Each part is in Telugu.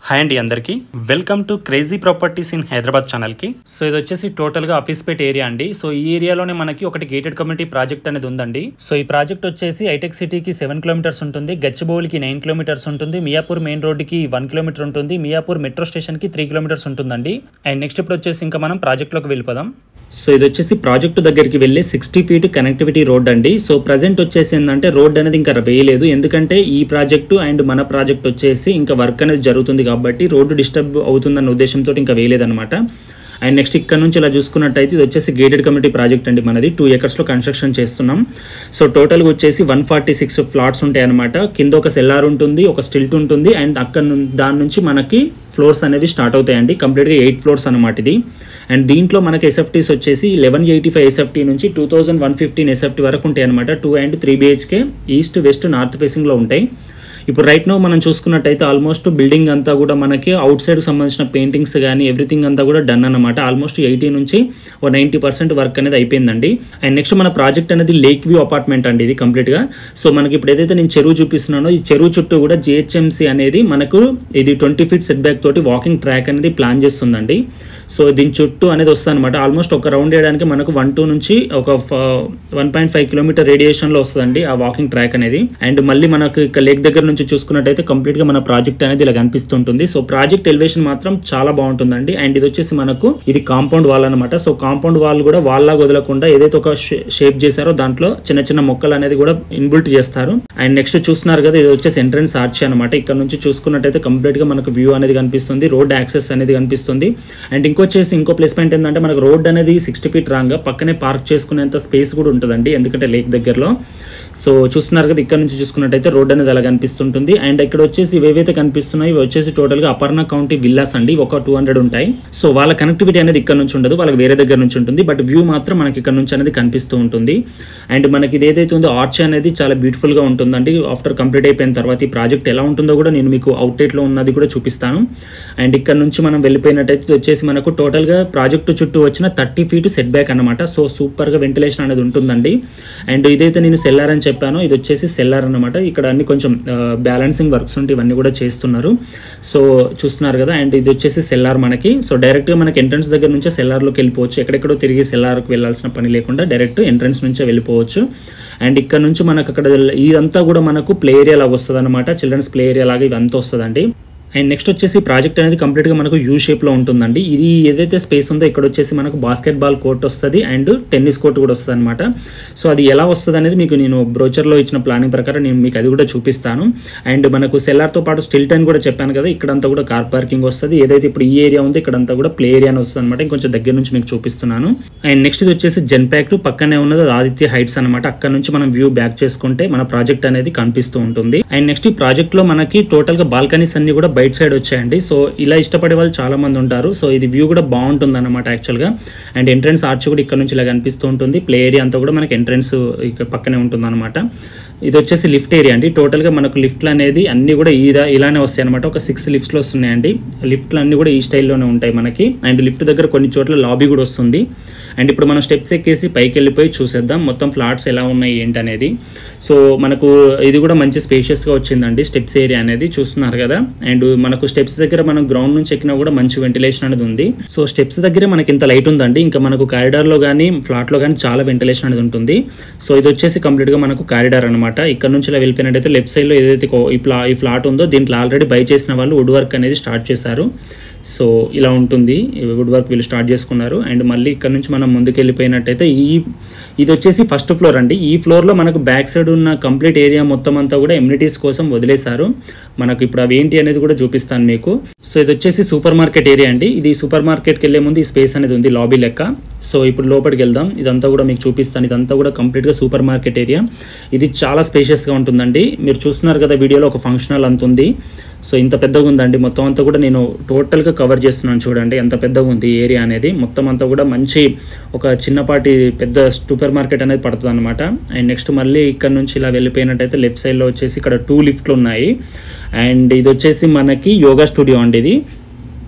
హాయ్ అండి అందరికీ welcome to crazy properties in Hyderabad ఛానల్కి సో ఇది వచ్చేసి టోటల్గా ఆఫీస్పేట్ ఏరియా అండి సో ఈ ఏరియాలోనే మనకి ఒకటి గేటెడ్ కమ్యూనిటీ ప్రాజెక్ట్ అనేది ఉందండి సో ఈ ప్రాజెక్ట్ వచ్చేసి ఐటెక్ సిటీకి సెవెన్ కిలోమీటర్స్ ఉంటుంది గచ్చిబౌలికి నైన్ కిలోమీటర్స్ ఉంటుంది మియాపూర్ మెయిన్ రోడ్డుకి వన్ కిలోమీటర్ ఉంటుంది మియాపూర్ మెట్రో స్టేషన్కి త్రీ కిలోమీటర్స్ ఉంటుందండి అండ్ నెక్స్ట్ ఇప్పుడు వచ్చేసి ఇంకా మనం ప్రాజెక్ట్లోకి వెళ్ళిపోదాం సో ఇది వచ్చేసి ప్రాజెక్ట్ దగ్గరికి వెళ్ళే సిక్స్టీ ఫీట్ కనెక్టివిటీ రోడ్ అండి సో ప్రజెంట్ వచ్చేసి ఏంటంటే రోడ్ అనేది ఇంకా వేయలేదు ఎందుకంటే ఈ ప్రాజెక్టు అండ్ మన ప్రాజెక్ట్ వచ్చేసి ఇంకా వర్క్ అనేది జరుగుతుంది కాబట్టి రోడ్డు డిస్టర్బ్ అవుతుందన్న ఉద్దేశంతో ఇంకా వేయలేదన్నమాట అండ్ నెక్స్ట్ ఇక్కడ నుంచి ఇలా చూసుకున్నట్టయితే ఇది వచ్చేసి గేటెడ్ కమ్యూనిటీ ప్రాజెక్ట్ అండి మనది టూ ఎకర్స్లో కన్స్ట్రక్షన్ చేస్తున్నాం సో టోటల్గా వచ్చేసి వన్ ఫార్టీ సిక్స్ ఫ్లాట్స్ ఉంటాయి అనమాట కింద ఒక సెల్లార్ ఉంటుంది ఒక స్టిల్ట్ ఉంటుంది అండ్ అక్కడ ను- దాని నుంచి మనకి ఫ్లోర్స్ అనేవి స్టార్ట్ అవుతాయండి కంప్లీట్గా ఎయిట్ ఫ్లోర్స్ అనమాట ఇది అండ్ దీంట్లో మనకి ఎస్ఎఫ్టీస్ వచ్చేసి లెవెన్ ఎయిటీ ఫైవ్ ఎస్ఎఫ్టీ నుంచి two thousand one fifteen SFT వరకు ఉంటాయి అనమాట two and three BHK east west north ఫేసింగ్లో ఉంటాయి ఇప్పుడు రైట్ నో మనం చూసుకున్నట్టయితే ఆల్మోస్ట్ బిల్డింగ్ అంతా కూడా మనకి అవుట్ సైడ్ సంబంధించిన పెయింటింగ్స్ కానీ ఎవ్రీథింగ్ అంతా కూడా డన్ అనమాట ఆల్మోస్ట్ ఎయిటీ నుంచి ఒక నైంటీ పర్సెంట్ వర్క్ అనేది అయిపోయిందండి అండ్ నెక్స్ట్ మన ప్రాజెక్ట్ అనేది లేక్ వ్యూ అపార్ట్మెంట్ అండి ఇది కంప్లీట్గా సో మనకి ఇప్పుడు ఏదైతే నేను చెరువు చూపిస్తున్నానో ఈ చెరువు చుట్టూ కూడా జిహెచ్ఎంసీ అనేది మనకు ఇది ట్వంటీ ఫీట్ సెట్ బ్యాక్ తోటి వాకింగ్ ట్రాక్ అనేది ప్లాన్ చేస్తుందండి సో దీని చుట్టూ అనేది వస్తుంది అనమాట ఆల్మోస్ట్ ఒక రౌండ్ వేయడానికి మనకు వన్ టూ నుంచి ఒక వన్ పాయింట్ ఫైవ్ కిలోమీటర్ రేడియేషన్లో వస్తుందండి ఆ వాకింగ్ ట్రాక్ అనేది అండ్ మళ్ళీ మనకు ఇక లేక్ దగ్గర నుంచి చూసుకున్నట్టయితే కంప్లీట్ గా మన ప్రాజెక్ట్ అనేది ఇలా కనిపిస్తుంటుంది సో ప్రాజెక్ట్ ఎలివేషన్ మాత్రం చాలా బాగుంటుందండి అండ్ ఇది వచ్చేసి మనకు ఇది కాంపౌండ్ వాల్ అనమాట సో కాంపౌండ్ వాల్ కూడా వాళ్ళ వదలకుండా ఏదైతే ఒక షేప్ చేశారో దాంట్లో చిన్న చిన్న మొక్కలు అనేది కూడా ఇన్బుల్ట్ చేస్తారు అండ్ నెక్స్ట్ చూస్తున్నారు కదా ఇది వచ్చేసి ఎంట్రన్స్ ఆర్చ్ అనమాట ఇక్కడ నుంచి చూసుకున్నట్టయితే కంప్లీట్ గా మనకు వ్యూ అనేది కనిపిస్తుంది రోడ్ యాక్సెస్ అనేది కనిపిస్తుంది అండ్ ఇంకొచ్చేసి ఇంకో ప్లేస్ పాయింట్ ఏంటంటే మనకు రోడ్ అనేది సిక్స్టీ ఫీట్ రాంగ్ పక్కనే పార్క్ చేసుకునేంత స్పేస్ కూడా ఉంటుందండి ఎందుకంటే లేక్ దగ్గరలో సో చూస్తున్నారు కదా ఇక్కడ నుంచి చూసుకున్నట్టయితే రోడ్ అనేది అలా కనిపిస్తుంటుంది అండ్ ఇక్కడ వచ్చేసి ఇవి ఏవైతే కనిపిస్తున్నాయో ఇవి వచ్చేసి టోటల్ గా అపర్ణ కౌంటీ విల్లాస్ అండి ఒక టూ హండ్రెడ్ ఉంటాయి సో వాళ్ళ కనెక్టివిటీ అనేది ఇక్కడ నుంచి ఉండదు వాళ్ళకి వేరే దగ్గర నుంచి ఉంటుంది బట్ వ్యూ మాత్రం మనకి ఇక్కడ నుంచి అనేది కనిపిస్తూ ఉంటుంది అండ్ మనకి ఇది ఏదైతే ఉందో ఆర్చ్ అనేది చాలా బ్యూటిఫుల్ గా ఉంటుందండి ఆఫ్టర్ కంప్లీట్ అయిపోయిన తర్వాత ఈ ప్రాజెక్ట్ ఎలా ఉంటుందో కూడా నేను మీకు అవుట్లెట్ లో ఉన్నది కూడా చూపిస్తాను అండ్ ఇక్కడ నుంచి మనం వెళ్ళిపోయినట్టయితే ఇది వచ్చేసి మనకు టోటల్ గా ప్రాజెక్ట్ చుట్టూ వచ్చిన థర్టీ ఫీట్ సెట్ బ్యాక్ అనమాట సో సూపర్ గా వెంటిలేషన్ అనేది ఉంటుందండి అండ్ ఇదైతే నేను సెల్లార్ అని చెప్పాను ఇది వచ్చేసి సెల్లార్ అనమాట ఇక్కడ అన్ని కొంచెం బ్యాలెన్సింగ్ వర్క్స్ ఉంటే ఇవన్నీ కూడా చేస్తున్నారు సో చూస్తున్నారు కదా అండ్ ఇది వచ్చేసి సెల్లార్ మనకి సో డైరెక్ట్ గా మనకి ఎంట్రన్స్ దగ్గర నుంచే సెల్లార్లోకి వెళ్ళిపోవచ్చు ఎక్కడెక్కడో తిరిగి సెల్లార్కి వెళ్ళాల్సిన పని లేకుండా డైరెక్ట్ ఎంట్రన్స్ నుంచే వెళ్ళిపోవచ్చు అండ్ ఇక్కడ నుంచి మనకు అక్కడ ఇదంతా కూడా మనకు ప్లే ఏరియా లాగా వస్తుంది అనమాట చిల్డ్రన్స్ ప్లే ఏరియా లాగా ఇదంతా వస్తుందండి అండ్ నెక్స్ట్ వచ్చేసి ప్రాజెక్ట్ అనేది కంప్లీట్గా మనకు యూ షేప్లో ఉంటుందండి ఇది ఏదైతే స్పేస్ ఉందో ఇక్కడ వచ్చేసి మనకు బాస్కెట్ బాల్ కోర్ట్ వస్తుంది అండ్ టెన్నిస్ కోర్ట్ కూడా వస్తుంది అనమాట సో అది ఎలా వస్తుంది అనేది మీకు నేను బ్రోచర్లో ఇచ్చిన ప్లానింగ్ ప్రకారం నేను మీకు అది కూడా చూపిస్తాను అండ్ మనకు సెల్లార్తో పాటు స్టిల్టన్ కూడా చెప్పాను కదా ఇక్కడంతా కూడా కార్ పార్కింగ్ వస్తుంది ఏదైతే ఇప్పుడు ఈ ఏరియా ఉందో ఇక్కడంతా కూడా ప్లే ఏరియా అని వస్తుంది అనమాట ఇంకొంచెం దగ్గర నుంచి మీకు చూపిస్తున్నాను అండ్ నెక్స్ట్ ఇది వచ్చేసి జెన్ ప్యాక్ట్ పక్కనే ఉన్నది అది ఆదిత్య హైట్స్ అనమాట అక్కడ నుంచి మనం వ్యూ బ్యాక్ చేసుకుంటే మన ప్రాజెక్ట్ అనేది కనిపిస్తూ ఉంటుంది అండ్ నెక్స్ట్ ఈ ప్రాజెక్ట్ లో మనకి టోటల్ గా బాల్కనీస్ అన్ని కూడా బయట సైడ్ వచ్చాయండి సో ఇలా ఇష్టపడే వాళ్ళు చాలా మంది ఉంటారు సో ఇది వ్యూ కూడా బాగుంటుంది అనమాట యాక్చువల్ గా అండ్ ఎంట్రన్స్ ఆర్చ్ కూడా ఇక్కడ నుంచి ఇలా కనిపిస్తూ ఉంటుంది ప్లే ఏరియా అంతా కూడా మనకి ఎంట్రన్స్ ఇక్కడ పక్కనే ఉంటుంది అనమాట ఇది వచ్చేసి లిఫ్ట్ ఏరియా అండి టోటల్ గా మనకు లిఫ్ట్లు అనేది అన్ని కూడా ఇలా ఇలానే వస్తాయి అనమాట ఒక సిక్స్ లిఫ్ట్స్ వస్తున్నాయండి లిఫ్ట్లు అన్ని కూడా ఈ స్టైల్లోనే ఉంటాయి మనకి అండ్ లిఫ్ట్ దగ్గర కొన్ని చోట్ల లాబీ కూడా వస్తుంది అండ్ ఇప్పుడు మనం స్టెప్స్ ఎక్కేసి పైకి వెళ్ళిపోయి చూసేద్దాం మొత్తం ఫ్లాట్స్ ఎలా ఉన్నాయి ఏంటి అనేది సో మనకు ఇది కూడా మంచి స్పేషియస్గా వచ్చిందండి స్టెప్స్ ఏరియా అనేది చూస్తున్నారు కదా అండ్ మనకు స్టెప్స్ దగ్గర మనం గ్రౌండ్ నుంచి ఎక్కినా కూడా మంచి వెంటిలేషన్ అనేది ఉంది సో స్టెప్స్ దగ్గర మనకి ఇంత లైట్ ఉందండి ఇంకా మనకు కారిడార్లో కానీ ఫ్లాట్లో కానీ చాలా వెంటిలేషన్ అనేది ఉంటుంది సో ఇది వచ్చేసి కంప్లీట్గా మనకు కారిడార్ అనమాట ఇక్కడ నుంచి ఇలా వెళ్ళిపోయినట్టయితే లెఫ్ట్ సైడ్లో ఏదైతే కో- ఈ ఫ్లా ఈ ఫ్లాట్ ఉందో దీంట్లో ఆల్రెడీ బై చేసిన వాళ్ళు వుడ్ వర్క్ అనేది స్టార్ట్ చేశారు సో ఇలా ఉంటుంది వుడ్ వర్క్ వీళ్ళు స్టార్ట్ చేసుకున్నారు అండ్ మళ్ళీ ఇక్కడ నుంచి మనం ముందుకు వెళ్ళిపోయినట్టయితే ఈ ఇది వచ్చేసి ఫస్ట్ ఫ్లోర్ అండి ఈ ఫ్లోర్లో మనకు బ్యాక్ సైడ్ ఉన్న కంప్లీట్ ఏరియా మొత్తం అంతా కూడా ఎమ్యూనిటీస్ కోసం వదిలేశారు మనకు ఇప్పుడు అవి ఏంటి అనేది కూడా చూపిస్తాను మీకు సో ఇది వచ్చేసి సూపర్ మార్కెట్ ఏరియా అండి ఇది సూపర్ మార్కెట్కి వెళ్ళే ముందు ఈ స్పేస్ అనేది ఉంది లాబీ లెక్క సో ఇప్పుడు లోపలికి వెళ్దాం ఇదంతా కూడా మీకు చూపిస్తాను ఇదంతా కూడా కంప్లీట్గా సూపర్ మార్కెట్ ఏరియా ఇది చాలా స్పేషియస్గా ఉంటుందండి మీరు చూస్తున్నారు కదా వీడియోలో ఒక ఫంక్షనల్ అంత ఉంది సో ఇంత పెద్దగా ఉందండి మొత్తం అంతా కూడా నేను టోటల్గా కవర్ చేస్తున్నాను చూడండి ఎంత పెద్దగా ఉంది ఈ ఏరియా అనేది మొత్తం అంతా కూడా మంచి ఒక చిన్నపాటి పెద్ద సూపర్ మార్కెట్ అనేది పడుతుంది అనమాట అండ్ నెక్స్ట్ మళ్ళీ ఇక్కడ నుంచి ఇలా వెళ్ళిపోయినట్టయితే లెఫ్ట్ సైడ్లో వచ్చేసి ఇక్కడ టూ లిఫ్ట్లు ఉన్నాయి అండ్ ఇది వచ్చేసి మనకి యోగా స్టూడియో అండి ఇది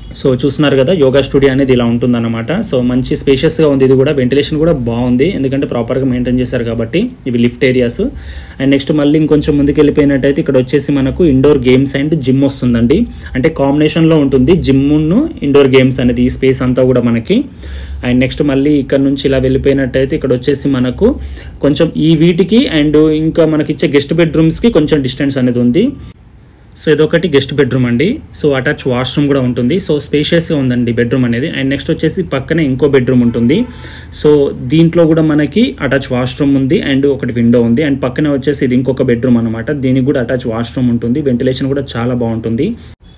సో చూస్తున్నారు కదా యోగా స్టూడియో అనేది ఇలా ఉంటుందన్నమాట సో మంచి స్పేషియస్గా ఉంది ఇది కూడా వెంటిలేషన్ కూడా బాగుంది ఎందుకంటే ప్రాపర్గా మెయింటైన్ చేశారు కాబట్టి ఇవి లిఫ్ట్ ఏరియాస్ అండ్ నెక్స్ట్ మళ్ళీ ఇంకొంచెం ముందుకు వెళ్ళిపోయినట్టయితే ఇక్కడ వచ్చేసి మనకు ఇండోర్ గేమ్స్ అండ్ జిమ్ వస్తుందండి అంటే కాంబినేషన్లో ఉంటుంది జిమ్ను ఇండోర్ గేమ్స్ అనేది ఈ స్పేస్ అంతా కూడా మనకి అండ్ నెక్స్ట్ మళ్ళీ ఇక్కడ నుంచి ఇలా వెళ్ళిపోయినట్టయితే ఇక్కడ వచ్చేసి మనకు కొంచెం ఈ వీటికి అండ్ ఇంకా మనకి ఇచ్చే గెస్ట్ బెడ్రూమ్స్కి కొంచెం డిస్టెన్స్ అనేది ఉంది సో ఇదొకటి గెస్ట్ బెడ్రూమ్ అండి సో అటాచ్ వాష్రూమ్ కూడా ఉంటుంది సో స్పేషియస్గా ఉందండి బెడ్రూమ్ అనేది అండ్ నెక్స్ట్ వచ్చేసి పక్కనే ఇంకో బెడ్రూమ్ ఉంటుంది సో దీంట్లో కూడా మనకి అటాచ్ వాష్రూమ్ ఉంది అండ్ ఒకటి విండో ఉంది అండ్ పక్కనే వచ్చేసి ఇది ఇంకొక బెడ్రూమ్ అనమాట దీనికి కూడా అటాచ్ వాష్రూమ్ ఉంటుంది వెంటిలేషన్ కూడా చాలా బాగుంటుంది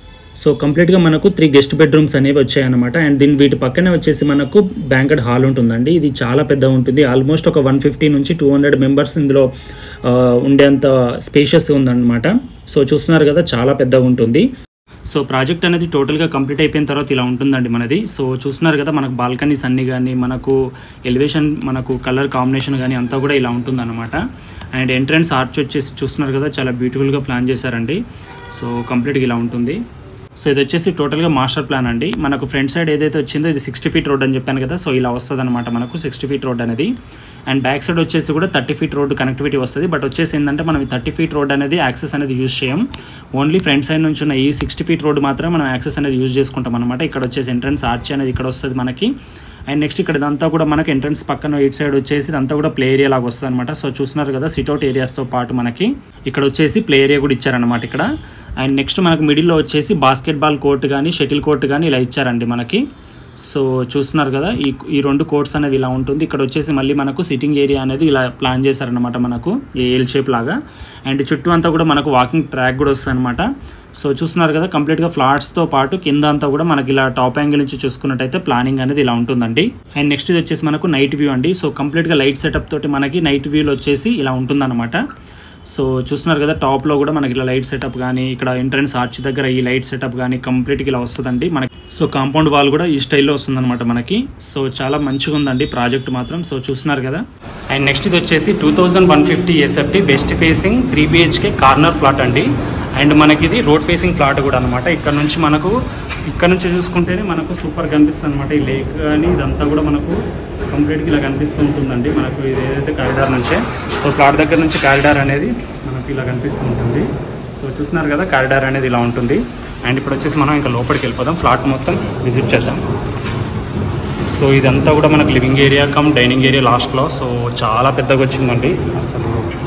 సో కంప్లీట్గా మనకు త్రీ గెస్ట్ బెడ్రూమ్స్ అనేవి వచ్చాయన్నమాట అండ్ దీని వీటి పక్కనే వచ్చేసి మనకు బ్యాంకెట్ హాల్ ఉంటుందండి ఇది చాలా పెద్ద ఉంటుంది ఆల్మోస్ట్ ఒక వన్ ఫిఫ్టీ నుంచి టూ హండ్రెడ్ మెంబర్స్ ఇందులో ఆ, ఉండేంత స్పేషియస్ ఉందన్నమాట సో చూస్తున్నారు కదా చాలా పెద్దగా ఉంటుంది సో ప్రాజెక్ట్ అనేది టోటల్గా కంప్లీట్ అయిపోయిన తర్వాత ఇలా ఉంటుందండి మనది సో చూస్తున్నారు కదా మనకు బాల్కనీస్ అన్ని కానీ మనకు ఎలివేషన్ మనకు కలర్ కాంబినేషన్ కానీ అంతా కూడా ఇలా ఉంటుందన్నమాట అండ్ ఎంట్రన్స్ ఆర్చ్ వచ్చేసి చూస్తున్నారు కదా చాలా బ్యూటిఫుల్గా ప్లాన్ చేశారండి సో కంప్లీట్గా ఇలా ఉంటుంది సో ఇది వచ్చేసి టోటల్గా మాస్టర్ ప్లాన్ అండి మనకు ఫ్రంట్ సైడ్ ఏదైతే వచ్చిందో ఇది సిక్స్టీ ఫీట్ రోడ్ అని చెప్పాను కదా సో ఇలా వస్తుంది అనమాట మనకు సిక్స్టీ ఫీట్ రోడ్ అనేది అండ్ బ్యాక్ సైడ్ వచ్చేసి కూడా థర్టీ ఫీట్ రోడ్ కనెక్టివిటీ వస్తుంది బట్ వచ్చేసి ఏంటంటే మనం ఈ థర్టీ ఫీట్ రోడ్ అనేది యాక్సెస్ అనేది యూజ్ చేయం ఓన్లీ ఫ్రంట్ సైడ్ నుంచి ఉన్న ఈ సిక్స్టీ ఫీట్ రోడ్ మాత్రమే మనం యాక్సెస్ అనేది యూజ్ చేసుకుంటాం అనమాట ఇక్కడ వచ్చేసి ఎంట్రన్స్ ఆర్చ్ అనేది ఇక్కడ వస్తుంది మనకి అండ్ నెక్స్ట్ ఇక్కడ ఇదంతా కూడా మనకి ఎంట్రన్స్ పక్కన ఇటు సైడ్ వచ్చేసి ఇదంతా కూడా ప్లే ఏరియా లాగా వస్తుంది అనమాట సో చూస్తున్నారు కదా సిట్అవుట్ ఏరియాస్తో పాటు మనకి ఇక్కడ వచ్చేసి ప్లే ఏరియా కూడా ఇచ్చారనమాట ఇక్కడ అండ్ నెక్స్ట్ మనకు మిడిల్లో వచ్చేసి బాస్కెట్బాల్ కోర్ట్ కానీ షటిల్ కోర్ట్ కానీ ఇలా ఇచ్చారండి మనకి సో చూస్తున్నారు కదా ఈ ఈ రెండు కోర్ట్స్ అనేవి ఇలా ఉంటుంది ఇక్కడ వచ్చేసి మళ్ళీ మనకు సిట్టింగ్ ఏరియా అనేది ఇలా ప్లాన్ చేశారనమాట మనకు ఎల్ షేప్ లాగా అండ్ చుట్టూ అంతా కూడా మనకు వాకింగ్ ట్రాక్ కూడా వస్తుంది అనమాట సో చూస్తున్నారు కదా కంప్లీట్గా ఫ్లాట్స్తో పాటు కింద అంతా కూడా మనకి ఇలా టాప్ యాంగిల్ నుంచి చూసుకున్నట్టయితే ప్లానింగ్ అనేది ఇలా ఉంటుందండి అండ్ నెక్స్ట్ ఇది వచ్చేసి మనకు నైట్ వ్యూ అండి సో కంప్లీట్గా లైట్ సెటప్ తోటి మనకి నైట్ వ్యూలో వచ్చేసి ఇలా ఉంటుందన్నమాట సో చూస్తున్నారు కదా టాప్లో కూడా మనకి ఇలా లైట్ సెటప్ కానీ ఇక్కడ ఎంట్రన్స్ ఆర్చ్ దగ్గర ఈ లైట్ సెటప్ కానీ కంప్లీట్గా ఇలా వస్తుందండి మనకి సో కాంపౌండ్ వాల్ కూడా ఈ స్టైల్లో వస్తుందన్నమాట మనకి సో చాలా మంచిగా ఉందండి ప్రాజెక్ట్ మాత్రం సో చూస్తున్నారు కదా అండ్ నెక్స్ట్ ఇది వచ్చేసి two thousand one fifty SFT west facing three BHK corner flat అండి అండ్ మనకి ఇది రోడ్ ఫేసింగ్ ఫ్లాట్ కూడా అనమాట ఇక్కడ నుంచి మనకు ఇక్కడ నుంచి చూసుకుంటేనే మనకు సూపర్ కనిపిస్తుంది అనమాట ఈ లేక్ కానీ ఇదంతా కూడా మనకు కంప్లీట్గా ఇలా కనిపిస్తూ ఉంటుందండి మనకు ఇది ఏదైతే కారిడార్ నుంచే సో ఫ్లాట్ దగ్గర నుంచి కారిడార్ అనేది మనకు ఇలా కనిపిస్తూ ఉంటుంది సో చూస్తున్నారు కదా కారిడార్ అనేది ఇలా ఉంటుంది అండ్ ఇప్పుడు వచ్చేసి మనం ఇంకా లోపలికి వెళ్ళిపోదాం ఫ్లాట్ మొత్తం విజిట్ చేద్దాం సో ఇదంతా కూడా మనకు living area cum dining area లాస్ట్లో సో చాలా పెద్దగా వచ్చిందండి అసలు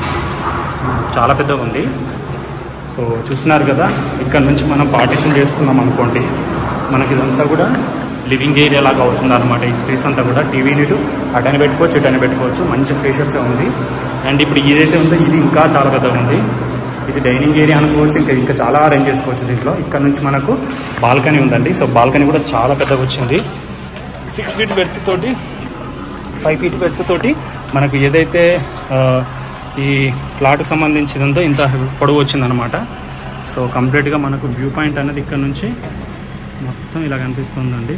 చాలా పెద్దగా ఉంది సో చూస్తున్నారు కదా ఇక్కడ నుంచి మనం పార్టీషన్ చేసుకున్నాం అనుకోండి మనకి ఇదంతా కూడా లివింగ్ ఏరియా లాగా అవుతుంది అనమాట ఈ స్పేస్ అంతా కూడా టీవీ యూనిట్ అటని పెట్టుకోవచ్చు ఇటని పెట్టుకోవచ్చు మంచి స్పేషియస్గా ఉంది అండ్ ఇప్పుడు ఇదైతే ఉందో ఇది ఇంకా చాలా పెద్దగా ఉంది ఇది డైనింగ్ ఏరియా అనుకోవచ్చు ఇంకా ఇంకా చాలా అరేంజ్ చేసుకోవచ్చు దీంట్లో ఇక్కడ నుంచి మనకు బాల్కనీ ఉందండి సో బాల్కనీ కూడా చాలా పెద్దగా వచ్చింది సిక్స్ ఫీట్ బెర్త్ తోటి ఫైవ్ ఫీట్ బెర్త్ తోటి మనకు ఏదైతే ఆ, ఈ ఫ్లాట్కి సంబంధించిందో ఇంత పొడవు వచ్చిందనమాట సో కంప్లీట్గా మనకు వ్యూ పాయింట్ అనేది ఇక్కడ నుంచి మొత్తం ఇలా కనిపిస్తుందండి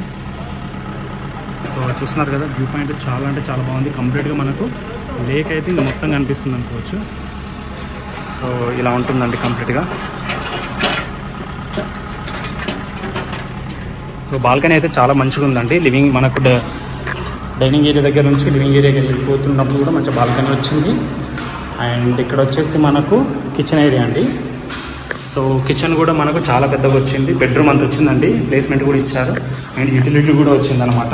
సో చూస్తున్నారు కదా వ్యూ పాయింట్ చాలా అంటే చాలా బాగుంది కంప్లీట్గా మనకు లేక్ అయితే ఇంకా మొత్తం కనిపిస్తుంది అనుకోవచ్చు సో ఇలా ఉంటుందండి కంప్లీట్గా సో బాల్కనీ అయితే చాలా మంచిగా ఉందండి లివింగ్ మనకు డ- డైనింగ్ ఏరియా దగ్గర నుంచి లివింగ్ ఏరియాకి వెళ్ళిపోతున్నప్పుడు కూడా మంచి బాల్కనీ వచ్చింది అండ్ ఇక్కడ వచ్చేసి మనకు కిచెన్ ఏరియా అండి సో కిచెన్ కూడా మనకు చాలా పెద్దగా వచ్చింది బెడ్రూమ్ అంత వచ్చిందండి ప్లేస్మెంట్ కూడా ఇచ్చారు అండ్ యూటిలిటీ కూడా వచ్చిందనమాట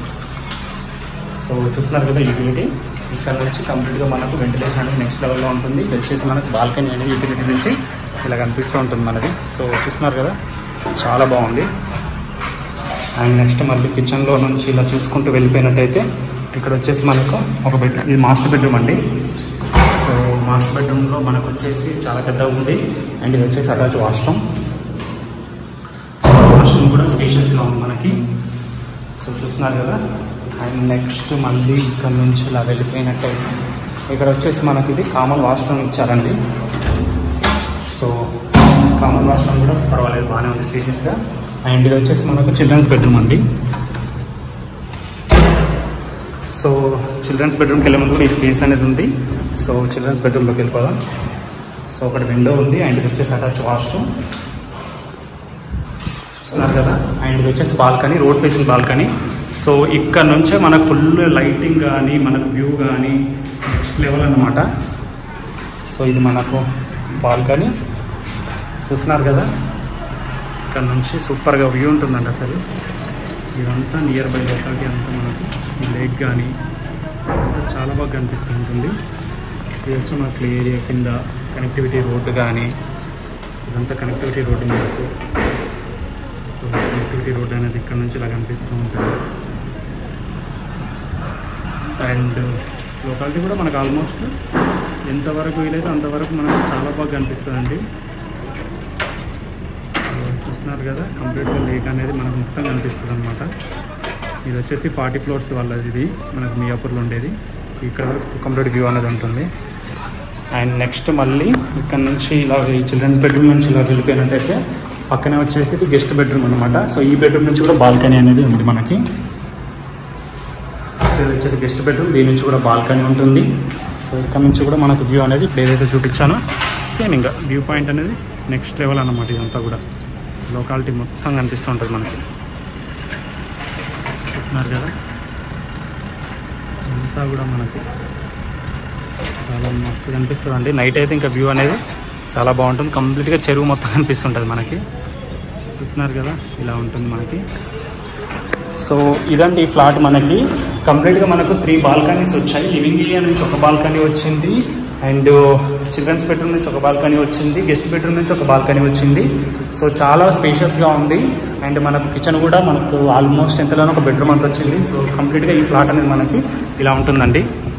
సో చూస్తున్నారు కదా యూటిలిటీ ఇక్కడ నుంచి కంప్లీట్గా మనకు వెంటిలేషన్ అనేది నెక్స్ట్ లెవెల్లో ఉంటుంది ఇది వచ్చేసి మనకు బాల్కనీ అనేది యూటిలిటీ నుంచి ఇలా కనిపిస్తూ ఉంటుంది మనది సో చూస్తున్నారు కదా చాలా బాగుంది అండ్ నెక్స్ట్ మళ్ళీ కిచెన్లో నుంచి ఇలా చూసుకుంటూ వెళ్ళిపోయినట్టయితే ఇక్కడ వచ్చేసి మనకు ఒక బెడ్ ఇది మాస్టర్ బెడ్రూమ్ అండి సో మాస్టర్ బెడ్రూమ్లో మనకు వచ్చేసి చాలా పెద్దగా ఉంది అండ్ ఇది వచ్చేసి అటాచ్ వాష్రూమ్ సో వాష్రూమ్ కూడా స్పేషియస్గా ఉంది మనకి సో చూస్తున్నారు కదా అండ్ నెక్స్ట్ మళ్ళీ ఇక్కడ నుంచి ఇలా వెళ్ళిపోయినట్టయితే ఇక్కడ వచ్చేసి మనకి ఇది కామన్ వాష్రూమ్ ఇచ్చారండి సో కామన్ వాష్రూమ్ కూడా పర్వాలేదు బాగానే ఉంది స్పేషియస్గా అండ్ ఇది వచ్చేసి మనకు చిల్డ్రన్స్ బెడ్రూమ్ అండి సో చిల్డ్రన్స్ బెడ్రూమ్కి వెళ్ళే ముందు కూడా ఈ స్పేస్ అనేది ఉంది సో చిల్డ్రన్స్ బెడ్రూమ్లోకి వెళ్ళిపోదాం సో ఒకటి విండో ఉంది అండ్ ఇది వచ్చేసి అటాచ్ వాష్రూమ్ చూస్తున్నారు కదా అండ్ ఇది వచ్చేసి balcony road facing balcony so ఇక్కడ నుంచే మనకు ఫుల్ లైటింగ్ కానీ మనకు వ్యూ కానీ నెక్స్ట్ లెవెల్ అనమాట సో ఇది మనకు బాల్కనీ చూస్తున్నారు కదా ఇక్కడ నుంచి సూపర్గా వ్యూ ఉంటుందండి అసలు ఇదంతా నియర్ బై లోకాలిటీ అంతా మనకు ఈ లేక్ కానీ అంతా చాలా బాగా కనిపిస్తూ ఉంటుంది ఇది వచ్చి మనకు ఏరియా కింద కనెక్టివిటీ రోడ్డు కానీ ఇదంతా కనెక్టివిటీ రోడ్డు మనకు సో కనెక్టివిటీ రోడ్ అనేది ఇక్కడ నుంచి ఇలా కనిపిస్తూ ఉంటుంది అండ్ లోకాలిటీ కూడా మనకు ఆల్మోస్ట్ ఎంతవరకు వీలైతే అంతవరకు మనకు చాలా బాగా కనిపిస్తుందండి సో చూస్తున్నారు కదా కంప్లీట్గా లేక్ అనేది మనకు మొత్తం కనిపిస్తుంది అనమాట ఇది వచ్చేసి ఫార్టీ ఫ్లోర్స్ వాళ్ళది ఇది మనకు మియాపూర్లో ఉండేది ఇక్కడ వరకు కంప్లీట్ వ్యూ అనేది ఉంటుంది అండ్ నెక్స్ట్ మళ్ళీ ఇక్కడ నుంచి ఇలా ఈ చిల్డ్రన్స్ బెడ్రూమ్ నుంచి ఇలా వెళ్ళిపోయినట్టయితే పక్కనే వచ్చేసి ఇది గెస్ట్ బెడ్రూమ్ అనమాట సో ఈ బెడ్రూమ్ నుంచి కూడా బాల్కనీ అనేది ఉంది మనకి సో ఇది వచ్చేసి గెస్ట్ బెడ్రూమ్ దీని నుంచి కూడా బాల్కనీ ఉంటుంది సో ఇక్కడ నుంచి కూడా మనకు వ్యూ అనేది ఇప్పుడు ఏదైతే చూపించానో సేమ్ ఇంకా వ్యూ పాయింట్ అనేది నెక్స్ట్ లెవెల్ అన్నమాట ఇదంతా కూడా లోకాలిటీ మొత్తం కనిపిస్తూ ఉంటుంది మనకి చూస్తున్నారు కదా అంతా కూడా మనకి చాలా మస్తు కనిపిస్తుంది అండి నైట్ అయితే ఇంకా వ్యూ అనేది చాలా బాగుంటుంది కంప్లీట్గా చెరువు మొత్తం కనిపిస్తుంటుంది మనకి చూస్తున్నారు కదా ఇలా ఉంటుంది మనకి సో ఇదండి ఈ ఫ్లాట్ మనకి కంప్లీట్గా మనకు త్రీ బాల్కనీస్ వచ్చాయి లివింగ్ ఏరియా నుంచి ఒక బాల్కనీ వచ్చింది అండ్ చిల్డ్రన్స్ బెడ్రూమ్ నుంచి ఒక బాల్కనీ వచ్చింది గెస్ట్ బెడ్రూమ్ నుంచి ఒక బాల్కనీ వచ్చింది సో చాలా స్పేషియస్గా ఉంది అండ్ మనకు కిచెన్ కూడా మనకు ఆల్మోస్ట్ ఎంతలోనో ఒక బెడ్రూమ్ అంత వచ్చింది సో కంప్లీట్గా ఈ ఫ్లాట్ అనేది మనకి ఇలా ఉంటుందండి